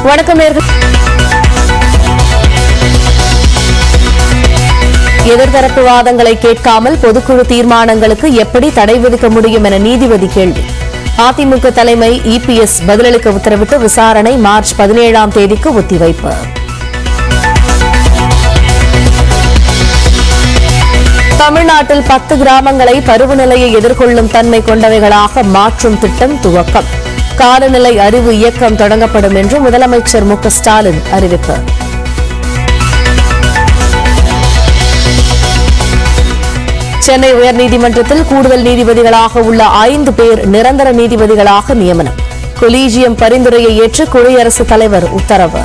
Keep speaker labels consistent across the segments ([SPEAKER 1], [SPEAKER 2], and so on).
[SPEAKER 1] வணக்கம் நேர்கள் எதிர்தரப்பு வாதங்களை கேட்காமல் பொதுக்குழு தீர்மானங்களுக்கு எப்படி தடை விதிக்க முடியும் என நீதிபதி கேள்வி அதிமுக தலைமை இபிஎஸ் பதிலளிக்க உத்தரவிட்டு விசாரணை மார்ச் பதினேழாம் தேதிக்கு ஒத்திவைப்பு தமிழ்நாட்டில் பத்து கிராமங்களை பருவநிலையை எதிர்கொள்ளும் தன்மை கொண்டவைகளாக மாற்றும் திட்டம் துவக்கம் காலநிலை அறிவு இயக்கம் தொடங்கப்படும் என்று முதலமைச்சர் மு க ஸ்டாலின் அறிவிப்பு சென்னை உயர்நீதிமன்றத்தில் கூடுதல் நீதிபதிகளாக உள்ள ஐந்து பேர் நிரந்தர நீதிபதிகளாக நியமனம் கொலீஜியம் பரிந்துரையை ஏற்று குடியரசுத் தலைவர் உத்தரவு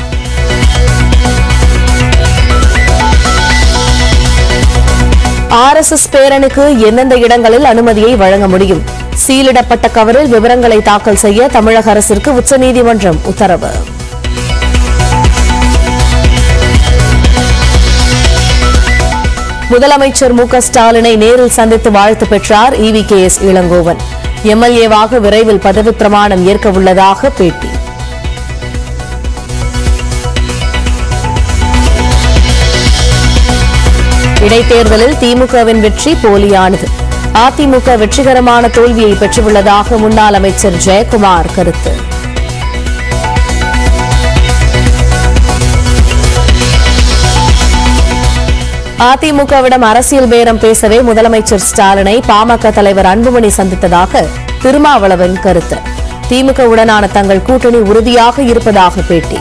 [SPEAKER 1] ஆர்எஸ்எஸ் பேரணிக்கு எந்தெந்த இடங்களில் அனுமதியை வழங்க முடியும் சீலிடப்பட்ட கவரில் விவரங்களை தாக்கல் செய்ய தமிழக அரசிற்கு உச்சநீதிமன்றம் உத்தரவு முதலமைச்சர் மு க ஸ்டாலினை நேரில் சந்தித்து வாழ்த்து பெற்றார் இவி கே எஸ் இளங்கோவன் எம்எல்ஏவாக விரைவில் பதவிப் பிரமாணம் ஏற்க உள்ளதாக பேட்டி இடைத்தேர்தலில் திமுகவின் வெற்றி போலியானது அதிமுக வெற்றிகரமான தோல்வியை பெற்றுள்ளதாக முன்னாள் அமைச்சர் ஜெயக்குமார் கருத்து அதிமுகவிடம் அரசியல் பேரம் பேசவே முதலமைச்சர் ஸ்டாலினை பாமக தலைவர் அன்புமணி சந்தித்ததாக திருமாவளவன் கருத்து திமுகவுடனான தங்கள் கூட்டணி உறுதியாக இருப்பதாக பேட்டி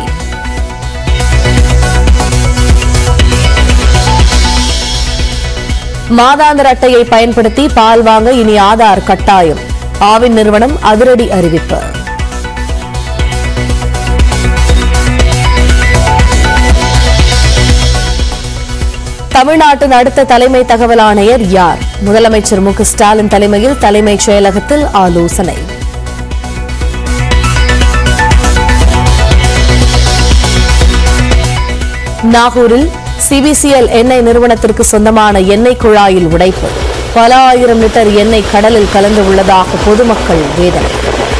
[SPEAKER 1] மாதாந்திர அட்டையை பயன்படுத்தி பால் வாங்க இனி ஆதார் கட்டாயம் ஆவின் நிறுவனம் அதிரடி அறிவிப்பு தமிழ்நாட்டின் அடுத்த தலைமை தகவல் ஆணையர் யார் முதலமைச்சர் மு க ஸ்டாலின் தலைமையில் தலைமைச் செயலகத்தில் ஆலோசனை நாகூரில் சிபிசிஎல் எண்ணெய் நிறுவனத்திற்கு சொந்தமான எண்ணெய் குழாயில் உடைப்பு பல ஆயிரம் லிட்டர் எண்ணெய் கடலில் கலந்து உள்ளதாக பொதுமக்கள் வேதனை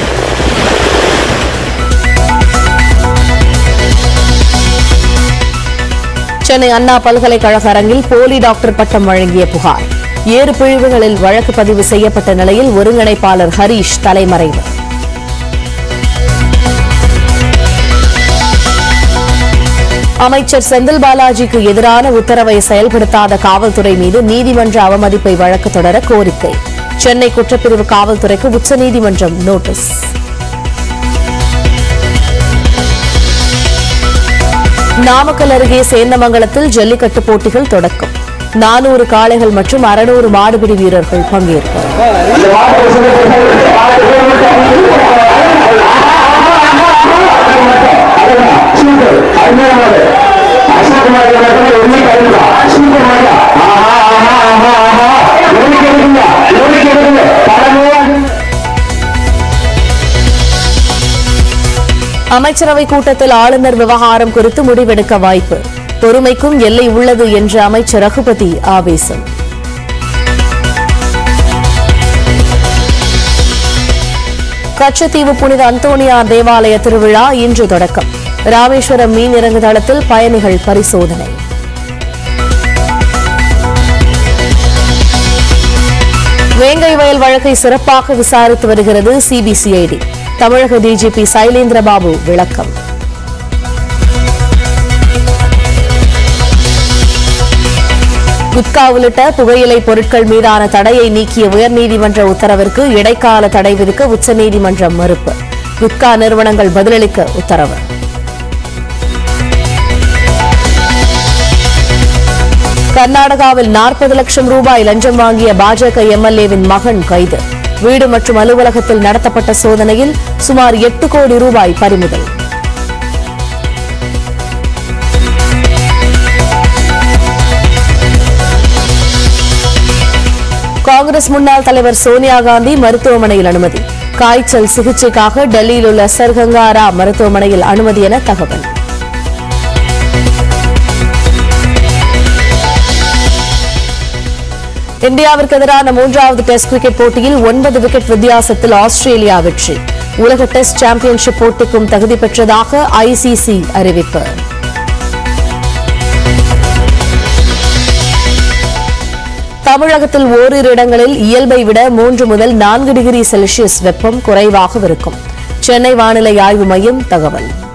[SPEAKER 1] சென்னை அண்ணா பல்கலைக்கழக அரங்கில் போலி டாக்டர் பட்டம் வழங்கிய புகார் ஏறு பிரிவுகளில் வழக்கு பதிவு செய்யப்பட்ட நிலையில் ஒருங்கிணைப்பாளர் ஹரீஷ் தலைமறைவு அமைச்சர் செந்தில் பாலாஜிக்கு எதிரான உத்தரவை செயல்படுத்தாத காவல்துறை மீது நீதிமன்ற அவமதிப்பை வழக்கு தொடர கோரிக்கை சென்னை குற்றப்பிரிவு காவல்துறைக்கு உச்சநீதிமன்றம் நோட்டீஸ் நாமக்கல் அருகே சேந்தமங்கலத்தில் ஜல்லிக்கட்டு போட்டிகள் தொடக்கம் நானூறு காளைகள் மற்றும் அறுநூறு மாடுபிடி வீரர்கள் பங்கேற்பு அமைச்சரவை கூட்டத்தில் ஆளுநர் விவகாரம் குறித்து முடிவெடுக்க வாய்ப்பு பொறுமைக்கும் எல்லை உள்ளது என்ற அமைச்சர் ரகுபதி ஆவேசம் கச்சத்தீவு புனித அந்தோணியார் தேவாலய திருவிழா இன்று தொடக்கம் ராமேஸ்வரம் மீன் இறங்கு தளத்தில் பயணிகள் பரிசோதனை வேங்கை வயல் வழக்கை சிறப்பாக விசாரித்து வருகிறது சிபிசிஐடி தமிழக டிஜிபி சைலேந்திர பாபு விளக்கம் குட்கா உள்ளிட்ட புகையிலை பொருட்கள் மீதான தடையை நீக்கிய உயர்நீதிமன்ற உத்தரவிற்கு இடைக்கால தடை விதிக்க உச்சநீதிமன்றம் மறுப்பு குட்கா நிறுவனங்கள் பதிலளிக்க உத்தரவு கர்நாடகாவில் நாற்பது லட்சம் ரூபாய் லஞ்சம் வாங்கிய பாஜக எம்எல்ஏவின் மகன் கைது வீடு மற்றும் அலுவலகத்தில் நடத்தப்பட்ட சோதனையில் சுமார் எட்டு கோடி ரூபாய் பறிமுதல் காங்கிரஸ் முன்னாள் தலைவர் சோனியா காந்தி மருத்துவமனையில் அனுமதி காய்ச்சல் சிகிச்சைக்காக டெல்லியில் உள்ள சர்கங்காரா மருத்துவமனையில் அனுமதி என தகவல் இந்தியாவிற்கு எதிரான மூன்றாவது டெஸ்ட் கிரிக்கெட் போட்டியில் ஒன்பது விக்கெட் வித்தியாசத்தில் ஆஸ்திரேலியா வெற்றி உலக டெஸ்ட் சாம்பியன்ஷிப் போட்டிக்கும் தகுதி பெற்றதாக ஐசிசி அறிவிப்பு தமிழகத்தில் ஓரிரு இடங்களில் இயல்பை விட மூன்று முதல் நான்கு டிகிரி செல்சியஸ் வெப்பம் குறைவாக இருக்கும் சென்னை வானிலை ஆய்வு மையம் தகவல்